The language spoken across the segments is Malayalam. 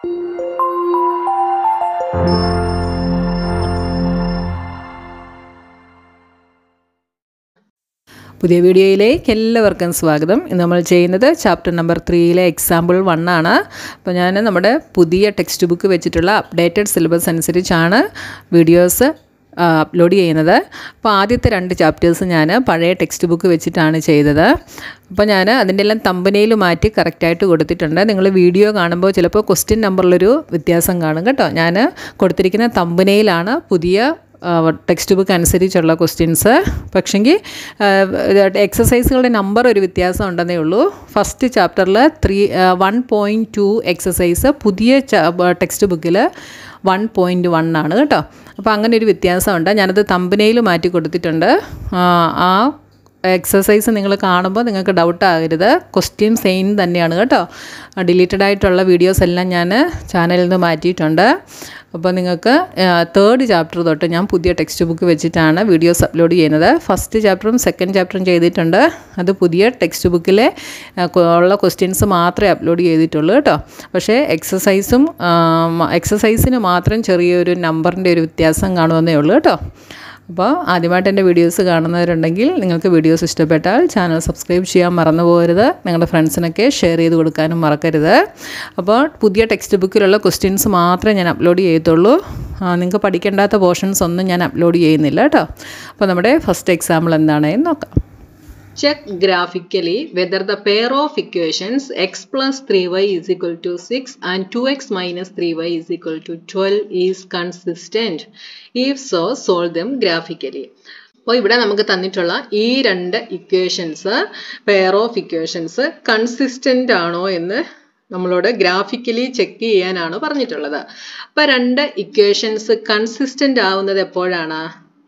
പുതിയ വീഡിയോയിലേക്ക് എല്ലാവർക്കും സ്വാഗതം ഇന്ന് നമ്മൾ ചെയ്യുന്നത് ചാപ്റ്റർ നമ്പർ ത്രീയിലെ എക്സാമ്പിൾ വൺ ആണ് അപ്പോൾ ഞാൻ നമ്മുടെ പുതിയ ടെക്സ്റ്റ് ബുക്ക് വെച്ചിട്ടുള്ള അപ്ഡേറ്റഡ് സിലബസ് അനുസരിച്ചാണ് വീഡിയോസ് അപ്ലോഡ് ചെയ്യുന്നത് അപ്പോൾ ആദ്യത്തെ രണ്ട് ചാപ്റ്റേഴ്സ് ഞാൻ പഴയ ടെക്സ്റ്റ് ബുക്ക് വെച്ചിട്ടാണ് ചെയ്തത് അപ്പോൾ ഞാൻ അതിൻ്റെ എല്ലാം തമ്പനയിൽ മാറ്റി കറക്റ്റായിട്ട് കൊടുത്തിട്ടുണ്ട് നിങ്ങൾ വീഡിയോ കാണുമ്പോൾ ചിലപ്പോൾ ക്വസ്റ്റ്യൻ നമ്പറിലൊരു വ്യത്യാസം കാണും കേട്ടോ ഞാൻ കൊടുത്തിരിക്കുന്ന തമ്പനയിലാണ് പുതിയ ടെക്സ്റ്റ് ബുക്ക് അനുസരിച്ചുള്ള ക്വസ്റ്റ്യൻസ് പക്ഷെങ്കിൽ എക്സസൈസുകളുടെ നമ്പർ ഒരു വ്യത്യാസം ഉണ്ടെന്നേ ഉള്ളൂ ഫസ്റ്റ് ചാപ്റ്ററിൽ three one point two exercise പുതിയ ടെക്സ്റ്റ് ബുക്കിൽ വൺ പോയിൻറ്റ് വൺ ആണ് കേട്ടോ അപ്പോൾ അങ്ങനെ ഒരു വ്യത്യാസമുണ്ട് ഞാനത് തമ്പനയിൽ മാറ്റി കൊടുത്തിട്ടുണ്ട് ആ എക്സസൈസ് നിങ്ങൾ കാണുമ്പോൾ നിങ്ങൾക്ക് ഡൗട്ട് ആകരുത് ക്വസ്റ്റ്യൻ സെയിം തന്നെയാണ് കേട്ടോ ഡിലീറ്റഡ് ആയിട്ടുള്ള വീഡിയോസ് എല്ലാം ഞാൻ ചാനലിൽ നിന്ന് മാറ്റിയിട്ടുണ്ട് അപ്പോൾ നിങ്ങൾക്ക് തേർഡ് ചാപ്റ്റർ തൊട്ട് ഞാൻ പുതിയ ടെക്സ്റ്റ് ബുക്ക് വെച്ചിട്ടാണ് വീഡിയോസ് അപ്ലോഡ് ചെയ്യുന്നത് ഫസ്റ്റ് ചാപ്റ്ററും സെക്കൻഡ് ചാപ്റ്ററും ചെയ്തിട്ടുണ്ട് അത് പുതിയ ടെക്സ്റ്റ് ബുക്കിലെ ഉള്ള ക്വസ്റ്റ്യൻസ് മാത്രമേ അപ്ലോഡ് ചെയ്തിട്ടുള്ളൂ കേട്ടോ പക്ഷേ എക്സസൈസും എക്സസൈസിന് മാത്രം ചെറിയൊരു നമ്പറിൻ്റെ ഒരു വ്യത്യാസം കാണുമെന്നേ ഉള്ളൂ കേട്ടോ അപ്പോൾ ആദ്യമായിട്ട് എൻ്റെ വീഡിയോസ് കാണുന്നവരുണ്ടെങ്കിൽ നിങ്ങൾക്ക് വീഡിയോസ് ഇഷ്ടപ്പെട്ടാൽ ചാനൽ സബ്സ്ക്രൈബ് ചെയ്യാൻ മറന്നു പോകരുത് നിങ്ങളുടെ ഫ്രണ്ട്സിനൊക്കെ ഷെയർ ചെയ്ത് കൊടുക്കാനും മറക്കരുത് അപ്പോൾ പുതിയ ടെക്സ്റ്റ് ബുക്കിലുള്ള ക്വസ്റ്റ്യൻസ് മാത്രമേ ഞാൻ അപ്ലോഡ് ചെയ്യത്തുള്ളൂ നിങ്ങൾക്ക് പഠിക്കേണ്ടാത്ത പോർഷൻസ് ഒന്നും ഞാൻ അപ്ലോഡ് ചെയ്യുന്നില്ല കേട്ടോ അപ്പോൾ നമ്മുടെ ഫസ്റ്റ് എക്സാമ്പിൾ എന്താണെന്ന് നോക്കാം Check graphically whether the pair of equations x plus 3y is equal to 6 and 2x minus 3y is equal to 12 is consistent. If so, solve them graphically. അപ്പോൾ ഇവിടെ നമുക്ക് തന്നിട്ടുള്ള ഈ രണ്ട് equations pair of equations consistent ആണോ എന്ന് നമ്മളോട് ഗ്രാഫിക്കലി ചെക്ക് ചെയ്യാനാണ് പറഞ്ഞിട്ടുള്ളത് അപ്പോൾ രണ്ട് ഇക്വേഷൻസ് കൺസിസ്റ്റൻ്റ് ആവുന്നത് എപ്പോഴാണ്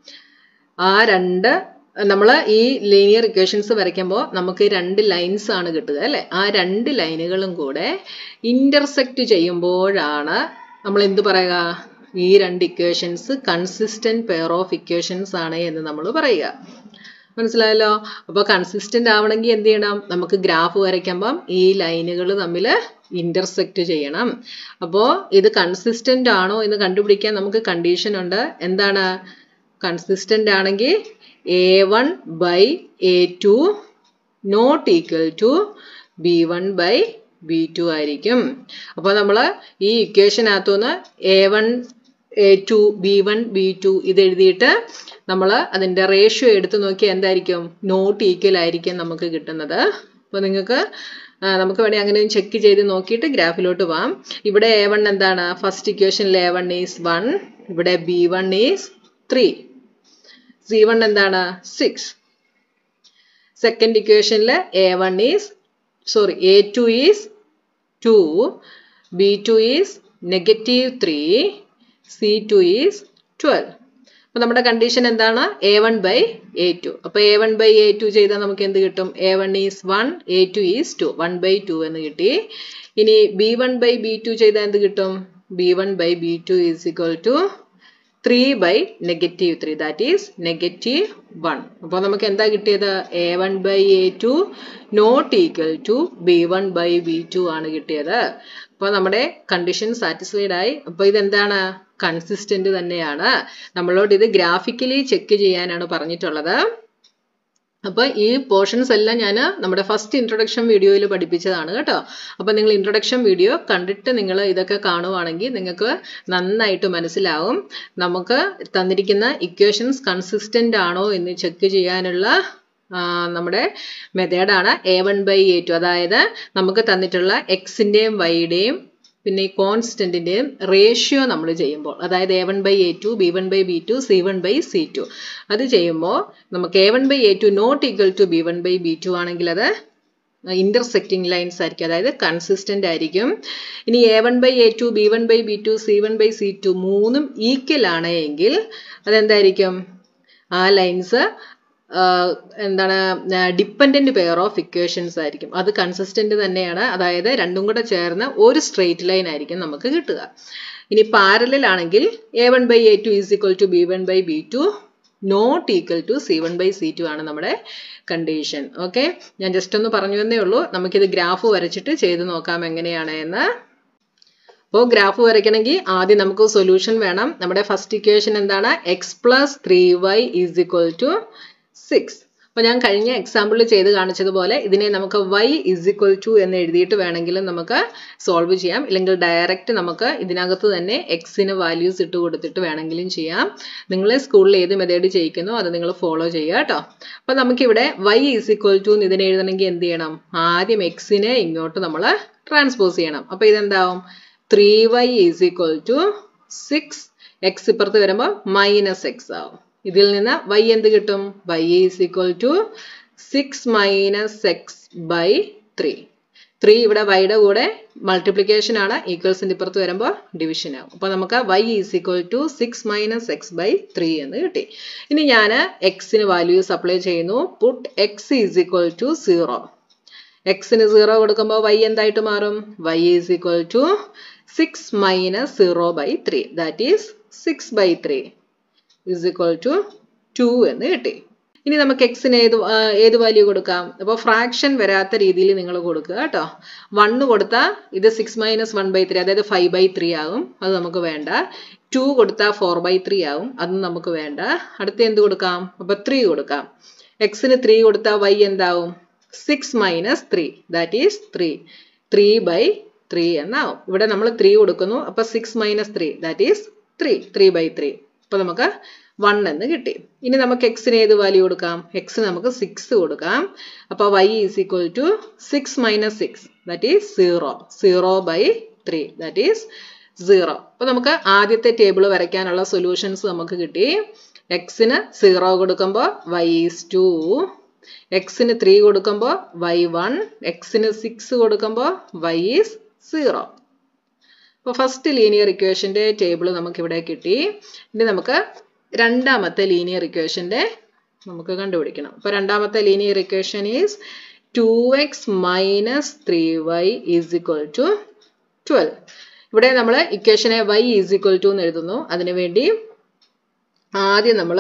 ആ രണ്ട് നമ്മൾ ഈ ലീനിയർ ഇക്വേഷൻസ് വരയ്ക്കുമ്പോൾ നമുക്ക് രണ്ട് ലൈൻസ് ആണ് കിട്ടുക അല്ലേ ആ രണ്ട് ലൈനുകളും കൂടെ ഇന്റർസെക്റ്റ് ചെയ്യുമ്പോഴാണ് നമ്മൾ എന്ത് പറയുക ഈ രണ്ട് equations consistent pair of equations ആണ് എന്ന് നമ്മൾ പറയുക മനസ്സിലായല്ലോ അപ്പോൾ കൺസിസ്റ്റന്റ് ആവണമെങ്കിൽ എന്ത് ചെയ്യണം നമുക്ക് ഗ്രാഫ് വരയ്ക്കുമ്പം ഈ ലൈനുകൾ തമ്മിൽ ഇന്റർസെക്റ്റ് ചെയ്യണം അപ്പോൾ ഇത് കൺസിസ്റ്റന്റ് ആണോ എന്ന് കണ്ടുപിടിക്കാൻ നമുക്ക് കണ്ടീഷൻ ഉണ്ട് എന്താണ് കൺസിസ്റ്റന്റ് ആണെങ്കിൽ A one by A two not equal to B one by B two ആയിരിക്കും അപ്പോൾ നമ്മൾ ഈ ഇക്വേഷനകത്തുനിന്ന് A one A two B one B two ഇത് എഴുതിയിട്ട് നമ്മൾ അതിൻ്റെ റേഷ്യോ എടുത്ത് നോക്കിയാൽ എന്തായിരിക്കും നോട്ട് ഈക്വൽ ആയിരിക്കും നമുക്ക് കിട്ടുന്നത് അപ്പോൾ നിങ്ങൾക്ക് നമുക്ക് വേണേൽ അങ്ങനെ ചെക്ക് ചെയ്ത് നോക്കിയിട്ട് ഗ്രാഫിലോട്ട് പോവാം ഇവിടെ എ വൺ എന്താണ് ഫസ്റ്റ് ഇക്വേഷനിൽ എ വൺ ഈസ് വൺ ഇവിടെ B one is three C one എന്താണ് സിക്സ് സെക്കൻഡ് ഇക്വേഷനിൽ A one is sorry A two is two B two is negative three C two is twelve അപ്പോൾ നമ്മുടെ കണ്ടീഷൻ എന്താണ് A one by A two അപ്പോൾ A one by A two ചെയ്താൽ നമുക്ക് എന്ത് കിട്ടും A one is one A two is two one by two എന്ന് കിട്ടി ഇനി B one by B two ചെയ്താൽ എന്ത് കിട്ടും B one by B two is equal to three by negative three that is negative one അപ്പോൾ നമുക്ക് എന്താ കിട്ടിയത് A one by A two not equal to B one by B two ആണ് കിട്ടിയത് അപ്പോൾ നമ്മുടെ കണ്ടീഷൻ സാറ്റിസ്ഫൈഡ് ആയി അപ്പോൾ ഇതെന്താണ് കൺസിസ്റ്റന്റ് തന്നെയാണ് നമ്മളോട് ഇത് ഗ്രാഫിക്കലി ചെക്ക് ചെയ്യാനാണ് പറഞ്ഞിട്ടുള്ളത് അപ്പോൾ ഈ പോർഷൻസ് എല്ലാം ഞാൻ നമ്മുടെ ഫസ്റ്റ് ഇൻട്രൊഡക്ഷൻ വീഡിയോയിൽ പഠിപ്പിച്ചതാണ് കേട്ടോ അപ്പോൾ നിങ്ങൾ ഇൻട്രൊഡക്ഷൻ വീഡിയോ കണ്ടിട്ട് നിങ്ങൾ ഇതൊക്കെ കാണുവാണെങ്കിൽ നിങ്ങൾക്ക് നന്നായിട്ട് മനസ്സിലാവും നമുക്ക് തന്നിരിക്കുന്ന ഇക്വേഷൻസ് കൺസിസ്റ്റന്റ് ആണോ എന്ന് ചെക്ക് ചെയ്യാനുള്ള നമ്മുടെ മെത്തേഡാണ് A one by A two അതായത് നമുക്ക് തന്നിട്ടുള്ള എക്സിൻ്റെയും വൈയുടെയും പിന്നെ ഈ കോൺസ്റ്റന്റിന്റെയും റേഷ്യോ നമ്മൾ ചെയ്യുമ്പോൾ അതായത് A one by A two B one by B two C one by C two അത് ചെയ്യുമ്പോൾ നമുക്ക് A one by A two not equal to B one by B two ആണെങ്കിൽ അത് ഇന്റർസെക്റ്റിംഗ് ലൈൻസ് ആയിരിക്കും അതായത് കൺസിസ്റ്റന്റ് ആയിരിക്കും ഇനി A one by A two B one by B two C one by C two മൂന്നും ഈക്വൽ ആണ് എങ്കിൽ അതെന്തായിരിക്കും ആ ലൈൻസ് എന്താണ് ഡിപ്പെൻഡന്റ് പെയർ ഓഫ് ഇക്വേഷൻസ് ആയിരിക്കും അത് കൺസിസ്റ്റന്റ് തന്നെയാണ് അതായത് രണ്ടും കൂടെ ചേർന്ന് ഒരു സ്ട്രെയിറ്റ് ലൈൻ ആയിരിക്കും നമുക്ക് കിട്ടുക ഇനി പാരലൽ ആണെങ്കിൽ A one by A two is equal to B one by B two not equal to C one by C two ആണ് നമ്മുടെ കണ്ടീഷൻ ഓക്കെ ഞാൻ ജസ്റ്റ് ഒന്ന് പറഞ്ഞു എന്നേ ഉള്ളൂ നമുക്കിത് ഗ്രാഫ് വരച്ചിട്ട് ചെയ്ത് നോക്കാം എങ്ങനെയാണ് എന്ന് അപ്പോൾ ഗ്രാഫ് വരയ്ക്കണമെങ്കിൽ ആദ്യം നമുക്ക് സൊല്യൂഷൻ വേണം നമ്മുടെ ഫസ്റ്റ് ഇക്വേഷൻ എന്താണ് X plus three Y is equal to six അപ്പോൾ ഞാൻ കഴിഞ്ഞ എക്സാമ്പിളിൽ ചെയ്ത് കാണിച്ചതുപോലെ ഇതിനെ നമുക്ക് y ഇസ് ഇക്വൽ ടു എന്ന് എഴുതിയിട്ട് വേണമെങ്കിലും നമുക്ക് സോൾവ് ചെയ്യാം ഇല്ലെങ്കിൽ ഡയറക്റ്റ് നമുക്ക് ഇതിനകത്ത് തന്നെ എക്സിന് വാല്യൂസ് ഇട്ട് കൊടുത്തിട്ട് വേണമെങ്കിലും ചെയ്യാം നിങ്ങൾ സ്കൂളിൽ ഏത് മെത്തേഡ് ചെയ്യിക്കുന്നോ അത് നിങ്ങൾ ഫോളോ ചെയ്യുക കേട്ടോ അപ്പോൾ നമുക്കിവിടെ y ഇസ് ഇക്വൽ ടു എന്ന് ഇതിനെ എഴുതണമെങ്കിൽ എന്ത് ചെയ്യണം ആദ്യം എക്സിനെ ഇങ്ങോട്ട് നമ്മൾ ട്രാൻസ്പോസ് ചെയ്യണം അപ്പോൾ ഇതെന്താവും three Y is equal to six X ഇപ്പുറത്ത് വരുമ്പോൾ മൈനസ് എക്സ് ആവും ഇതിൽ നിന്ന് y എന്ത് കിട്ടും y is equal to six minus X by three three ഇവിടെ വൈയുടെ കൂടെ മൾട്ടിപ്ലിക്കേഷൻ ആണ് ഈക്വൽസിൻ്റെ ഇപ്പുറത്ത് വരുമ്പോൾ ഡിവിഷൻ ആവും അപ്പോൾ നമുക്ക് y is equal to six minus X by three എന്ന് കിട്ടി ഇനി ഞാൻ എക്സിന് വാല്യൂസ് അപ്ലൈ ചെയ്യുന്നു put X is equal to zero എക്സിന് സീറോ കൊടുക്കുമ്പോൾ y എന്തായിട്ട് മാറും y is equal to six minus zero by three that is six by three is equal to two എന്ന് കിട്ടി ഇനി നമുക്ക് എക്സിന് ഏത് ഏത് വാല്യൂ കൊടുക്കാം അപ്പോൾ ഫ്രാക്ഷൻ വരാത്ത രീതിയിൽ നിങ്ങൾ കൊടുക്കുക കേട്ടോ വണ്ണ് കൊടുത്താൽ ഇത് six minus one by three അതായത് ഫൈവ് ബൈ ത്രീ ആകും അത് നമുക്ക് വേണ്ട ടു കൊടുത്താൽ ഫോർ ബൈ ത്രീ ആവും അതും നമുക്ക് വേണ്ട അടുത്ത എന്ത് കൊടുക്കാം അപ്പോൾ ത്രീ കൊടുക്കാം എക്സിന് ത്രീ കൊടുത്താൽ വൈ എന്താവും six minus three that is three three by three എന്നാവും ഇവിടെ നമ്മൾ ത്രീ കൊടുക്കുന്നു അപ്പോൾ six minus three that is three three by three അപ്പോൾ നമുക്ക് വൺ എന്ന് കിട്ടി ഇനി നമുക്ക് എക്സിന് ഏത് വാല്യൂ കൊടുക്കാം എക്സ് നമുക്ക് സിക്സ് കൊടുക്കാം അപ്പോൾ Y is equal to six minus six that is zero zero by three that is zero അപ്പോൾ നമുക്ക് ആദ്യത്തെ ടേബിൾ വരയ്ക്കാനുള്ള സൊല്യൂഷൻസ് നമുക്ക് കിട്ടി എക്സിന് സീറോ കൊടുക്കുമ്പോൾ വൈ ഈസ് ടു എക്സിന് ത്രീ കൊടുക്കുമ്പോൾ വൈ വൺ എക്സിന് സിക്സ് കൊടുക്കുമ്പോൾ വൈ ഈസ് സീറോ അപ്പോൾ ഫസ്റ്റ് ലീനിയർ ഇക്വേഷൻ്റെ ടേബിൾ നമുക്കിവിടെ കിട്ടി ഇനി നമുക്ക് രണ്ടാമത്തെ ലീനിയർ ഇക്വേഷൻ്റെ നമുക്ക് കണ്ടുപിടിക്കണം അപ്പോൾ രണ്ടാമത്തെ linear equation is two X minus three Y is equal to twelve ഇവിടെ നമ്മൾ ഇക്വേഷനെ വൈ ഈസ് ഇക്വൽ ടു എന്ന് എഴുതുന്നു അതിനുവേണ്ടി ആദ്യം നമ്മൾ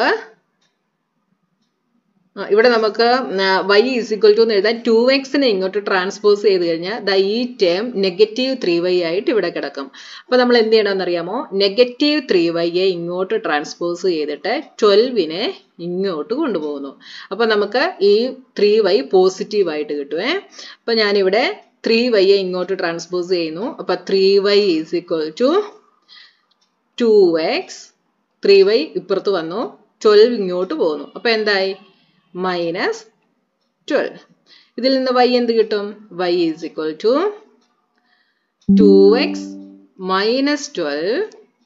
ഇവിടെ നമുക്ക് വൈ ഈസ് ഇക്വൽ ടു എന്ന് എഴുതാൻ ടു എക്സിനെ ഇങ്ങോട്ട് ട്രാൻസ്പോസ് ചെയ്ത് കഴിഞ്ഞാൽ ദ ഈ ടേം നെഗറ്റീവ് ത്രീ വൈ ആയിട്ട് ഇവിടെ കിടക്കും അപ്പോൾ നമ്മൾ എന്ത് ചെയ്യണമെന്ന് അറിയാമോ നെഗറ്റീവ് ത്രീ വൈയെ ഇങ്ങോട്ട് ട്രാൻസ്പോസ് ചെയ്തിട്ട് ട്വൽവിനെ ഇങ്ങോട്ട് കൊണ്ടുപോകുന്നു അപ്പോൾ നമുക്ക് ഈ ത്രീ വൈ പോസിറ്റീവ് ആയിട്ട് കിട്ടുവേ അപ്പോൾ ഞാനിവിടെ ത്രീ വൈയെ ഇങ്ങോട്ട് ട്രാൻസ്പോസ് ചെയ്യുന്നു അപ്പോൾ three Y is equal to two x three y ഇപ്പുറത്ത് വന്നു ട്വൽവ് ഇങ്ങോട്ട് പോകുന്നു അപ്പോൾ എന്തായി മൈനസ് ട്വൽവ് ഇതിൽ നിന്ന് y എന്ത് കിട്ടും y is equal to two X minus twelve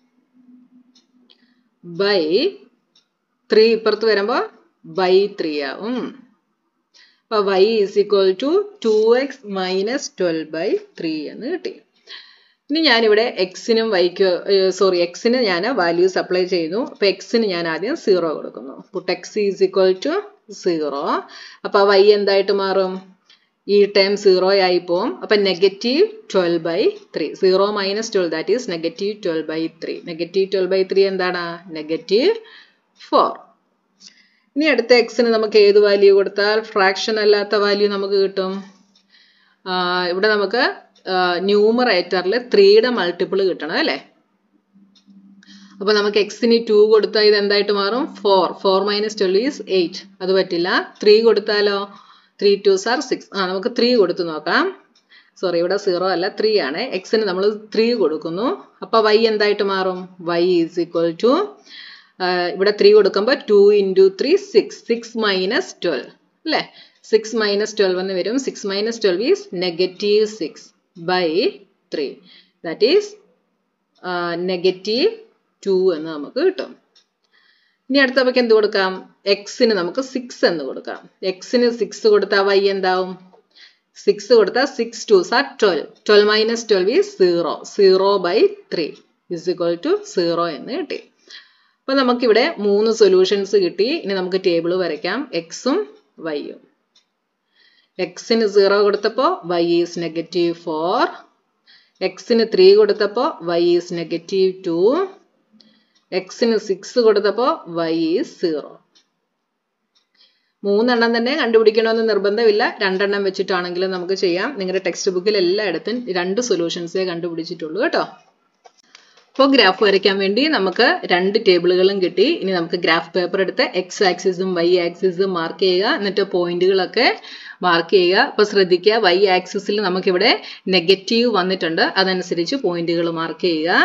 by three ഇപ്പുറത്ത് വരുമ്പോൾ ബൈ ത്രീ ആവും അപ്പോൾ y is equal to two X minus twelve by three എന്ന് കിട്ടി ഇനി ഞാനിവിടെ എക്സിനും വൈക്ക് സോറി എക്സിന് ഞാൻ വാല്യൂസ് അപ്ലൈ ചെയ്യുന്നു അപ്പോൾ എക്സിന് ഞാൻ ആദ്യം സീറോ കൊടുക്കുന്നു put X is equal to zero അപ്പോൾ വൈ എന്തായിട്ട് മാറും ഈ ടേം സീറോ ആയി പോവും അപ്പം negative twelve by three zero minus twelve that is negative twelve by three negative twelve by three എന്താണ് നെഗറ്റീവ് ഫോർ ഇനി അടുത്ത എക്സിന് നമുക്ക് ഏത് വാല്യൂ കൊടുത്താൽ ഫ്രാക്ഷൻ അല്ലാത്ത വാല്യൂ നമുക്ക് കിട്ടും ഇവിടെ നമുക്ക് ന്യൂമറേറ്ററിൽ ത്രീയുടെ മൾട്ടിപ്പിൾ കിട്ടണം അല്ലേ അപ്പോൾ നമുക്ക് എക്സിന് ടു കൊടുത്താൽ ഇത് എന്തായിട്ട് മാറും four four minus twelve is eight അത് പറ്റില്ല ത്രീ കൊടുത്താലോ ത്രീ ടു സാർ സിക്സ് ആ നമുക്ക് ത്രീ കൊടുത്തു നോക്കാം സോറി ഇവിടെ സീറോ അല്ല ത്രീ ആണ് എക്സിന് നമ്മൾ ത്രീ കൊടുക്കുന്നു അപ്പോൾ വൈ എന്തായിട്ട് മാറും വൈ ഈസ് ഈക്വൽ ടു ഇവിടെ ത്രീ കൊടുക്കുമ്പോൾ two into three six six minus twelve അല്ലേ സിക്സ് മൈനസ് ട്വൽവ് എന്ന് വരും six minus twelve is negative six by three that is negative two എന്ന് നമുക്ക് കിട്ടും ഇനി അടുത്ത നമുക്ക് എന്ത് കൊടുക്കാം എക്സിന് നമുക്ക് സിക്സ് എന്ന് കൊടുക്കാം എക്സിന് സിക്സ് കൊടുത്താൽ വൈ എന്താവും സിക്സ് കൊടുത്താൽ six two sir twelve twelve minus twelve is zero zero by three is equal to zero എന്ന് കിട്ടി അപ്പോൾ നമുക്കിവിടെ മൂന്ന് സൊല്യൂഷൻസ് കിട്ടി ഇനി നമുക്ക് ടേബിൾ വരയ്ക്കാം എക്സും വൈയും എക്സിന് സീറോ കൊടുത്തപ്പോൾ വൈ ഈസ് നെഗറ്റീവ് ഫോർ എക്സിന് ത്രീ കൊടുത്തപ്പോൾ വൈ ഈസ് നെഗറ്റീവ് ടു എക്സിന് സിക്സ് കൊടുത്തപ്പോൾ വൈ ഈസ് സീറോ മൂന്നെണ്ണം തന്നെ കണ്ടുപിടിക്കണമെന്ന് നിർബന്ധമില്ല രണ്ടെണ്ണം വെച്ചിട്ടാണെങ്കിലും നമുക്ക് ചെയ്യാം നിങ്ങളുടെ ടെക്സ്റ്റ് ബുക്കിൽ എല്ലായിടത്തും രണ്ട് സൊല്യൂഷൻസേ കണ്ടുപിടിച്ചിട്ടുള്ളൂ കേട്ടോ ഇപ്പോൾ ഗ്രാഫ് വരയ്ക്കാൻ വേണ്ടി നമുക്ക് രണ്ട് ടേബിളുകളും കിട്ടി ഇനി നമുക്ക് ഗ്രാഫ് പേപ്പർ എടുത്ത് എക്സ് ആക്സിസും വൈ ആക്സിസും മാർക്ക് ചെയ്യുക എന്നിട്ട് പോയിന്റുകളൊക്കെ മാർക്ക് ചെയ്യുക അപ്പോൾ ശ്രദ്ധിക്കുക വൈ ആക്സിസിൽ നമുക്കിവിടെ നെഗറ്റീവ് വന്നിട്ടുണ്ട് അതനുസരിച്ച് പോയിന്റുകൾ മാർക്ക് ചെയ്യുക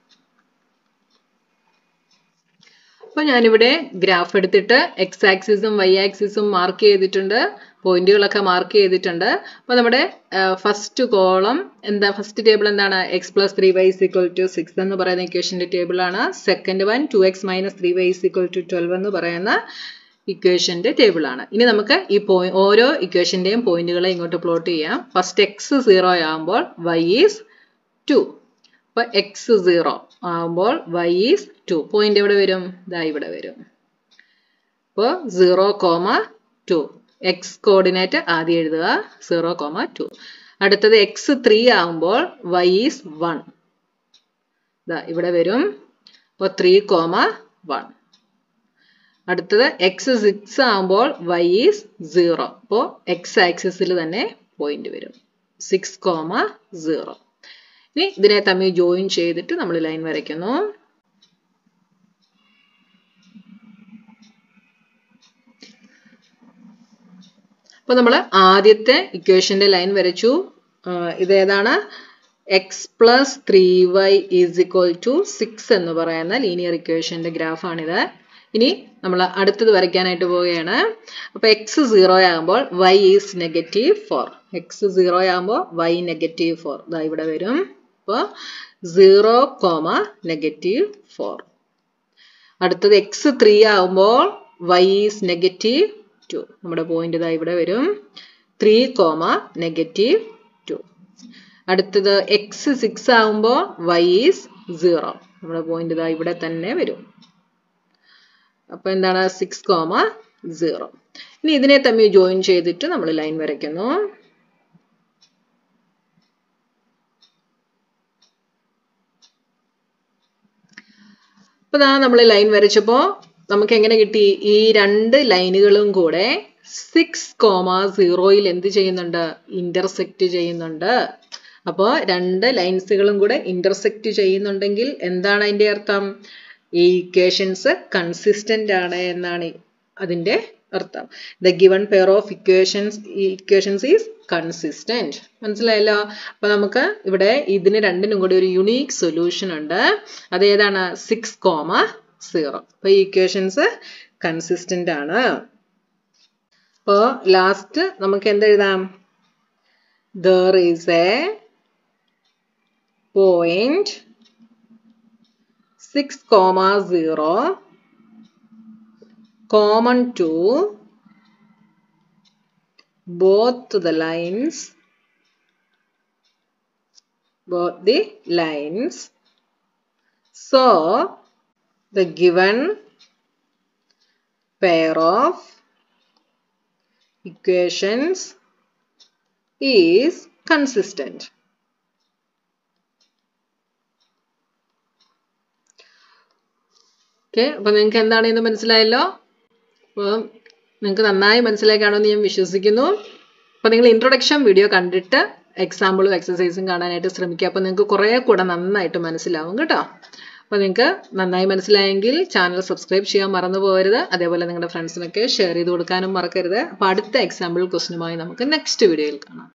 അപ്പോൾ ഞാനിവിടെ ഗ്രാഫ് എടുത്തിട്ട് എക്സ് ആക്സിസും വൈ ആക്സിസും മാർക്ക് ചെയ്തിട്ടുണ്ട് പോയിന്റുകളൊക്കെ മാർക്ക് ചെയ്തിട്ടുണ്ട് അപ്പോൾ നമ്മുടെ ഫസ്റ്റ് കോളം എന്താ ഫസ്റ്റ് ടേബിൾ എന്താണ് X plus three y equal to six എന്ന് പറയുന്ന ഇക്വേഷൻ്റെ ടേബിളാണ് second one two X minus three y equal to twelve എന്ന് പറയുന്ന ഇക്വേഷൻ്റെ ടേബിളാണ് ഇനി നമുക്ക് ഈ പോയി ഓരോ ഇക്വേഷൻ്റെയും പോയിന്റുകളെ ഇങ്ങോട്ട് പ്ലോട്ട് ചെയ്യാം ഫസ്റ്റ് എക്സ് സീറോ ആകുമ്പോൾ വൈ ഈസ് ടു അപ്പോൾ എക്സ് സീറോ ആകുമ്പോൾ വൈ ഈസ് ടു പോയിന്റ് എവിടെ വരും ഇതാ ഇവിടെ വരും അപ്പോൾ zero comma two x coordinate ആദ്യം എഴുതുക സീറോ കോമ ടു അടുത്തത് എക്സ് ത്രീ ആകുമ്പോൾ വൈ ഈസ് വൺ ഇതാ ഇവിടെ വരും അപ്പോൾ ത്രീ കോമ വൺ അടുത്തത് എക്സ് സിക്സ് ആകുമ്പോൾ വൈ ഈസ് സീറോ അപ്പോൾ എക്സ് ആക്സിസിൽ തന്നെ പോയിന്റ് വരും സിക്സ് കോമ സീറോ ഇനി ഇതിനെ തമ്മിൽ ജോയിൻ ചെയ്തിട്ട് നമ്മൾ ലൈൻ വരയ്ക്കുന്നു അപ്പോൾ നമ്മൾ ആദ്യത്തെ ഇക്വേഷന്റെ ലൈൻ വരച്ചു ഇതേതാണ് x plus three Y is equal to six എന്ന് പറയുന്ന ലീനിയർ ഇക്വേഷന്റെ ഗ്രാഫാണിത് ഇനി നമ്മൾ അടുത്തത് വരയ്ക്കാനായിട്ട് പോവുകയാണ് അപ്പോൾ എക്സ് സീറോ ആകുമ്പോൾ y is negative four x zero ആകുമ്പോൾ വൈ നെഗറ്റീവ് ഫോർ ഇതാ ഇവിടെ വരും അപ്പോൾ സീറോ കോമ നെഗറ്റീവ് ഫോർ അടുത്തത് എക്സ് ത്രീ ആകുമ്പോൾ വൈ ഈസ് നെഗറ്റീവ് ടു നമ്മുടെ പോയിന്റ് ഇതാ ഇവിടെ വരും ത്രീ കോമ നെഗറ്റീവ് ടു അടുത്തത് എക്സ് സിക്സ് ആകുമ്പോൾ വൈ ഈസ് സീറോ നമ്മുടെ പോയിന്റ് ഇതാ ഇവിടെ തന്നെ വരും അപ്പോൾ എന്താണ് സിക്സ് കോമ സീറോ ഇനി ഇതിനെ തമ്മിൽ ജോയിൻ ചെയ്തിട്ട് നമ്മൾ ലൈൻ വരയ്ക്കുന്നു അപ്പോൾ ഇതാ നമ്മൾ ലൈൻ വരച്ചപ്പോൾ നമുക്ക് എങ്ങനെ കിട്ടി ഈ രണ്ട് ലൈനുകളും കൂടെ സിക്സ് കോമ സീറോയിൽ എന്ത് ചെയ്യുന്നുണ്ട് ഇന്റർസെക്റ്റ് ചെയ്യുന്നുണ്ട് അപ്പോൾ രണ്ട് ലൈൻസുകളും കൂടെ ഇന്റർസെക്റ്റ് ചെയ്യുന്നുണ്ടെങ്കിൽ എന്താണ് അതിൻ്റെ അർത്ഥം ഈ ഇക്വേഷൻസ് കൺസിസ്റ്റന്റ് ആണ് എന്നാണ് അതിൻ്റെ അർത്ഥം the given pair of equations equations is consistent മനസ്സിലായല്ലോ അപ്പൊ നമുക്ക് ഇവിടെ ഇതിന് രണ്ടിനും കൂടി ഒരു യുണീക്ക് സൊല്യൂഷൻ ഉണ്ട് അത് ഏതാണ് സിക്സ് കോമ സീറോ അപ്പൊ ഈ ഇക്വേഷൻസ് കൺസിസ്റ്റന്റ് ആണ് അപ്പോൾ ലാസ്റ്റ് നമുക്ക് എന്തെഴുതാം there is a point six comma zero common to both the lines both the lines so the given pair of equations is consistent okay അപ്പൊ നിങ്ങൾക്ക് എന്താണ് ഇന്ന് മനസ്സിലായല്ലോ അപ്പോൾ നിങ്ങൾക്ക് നന്നായി മനസ്സിലായി കാണുമെന്ന് ഞാൻ വിശ്വസിക്കുന്നു അപ്പോൾ നിങ്ങൾ ഇൻട്രൊഡക്ഷൻ വീഡിയോ കണ്ടിട്ട് എക്സാമ്പിളും എക്സസൈസും കാണാനായിട്ട് ശ്രമിക്കുക അപ്പോൾ നിങ്ങൾക്ക് കുറേ കൂടെ നന്നായിട്ട് മനസ്സിലാവും കേട്ടോ അപ്പോൾ നിങ്ങൾക്ക് നന്നായി മനസ്സിലായെങ്കിൽ ചാനൽ സബ്സ്ക്രൈബ് ചെയ്യാൻ മറന്നു പോകരുത് അതേപോലെ നിങ്ങളുടെ ഫ്രണ്ട്സിനൊക്കെ ഷെയർ ചെയ്ത് കൊടുക്കാനും മറക്കരുത് അപ്പോൾ അടുത്ത എക്സാമ്പിൾ ക്വസ്റ്റിനുമായി നമുക്ക് നെക്സ്റ്റ് വീഡിയോയിൽ കാണാം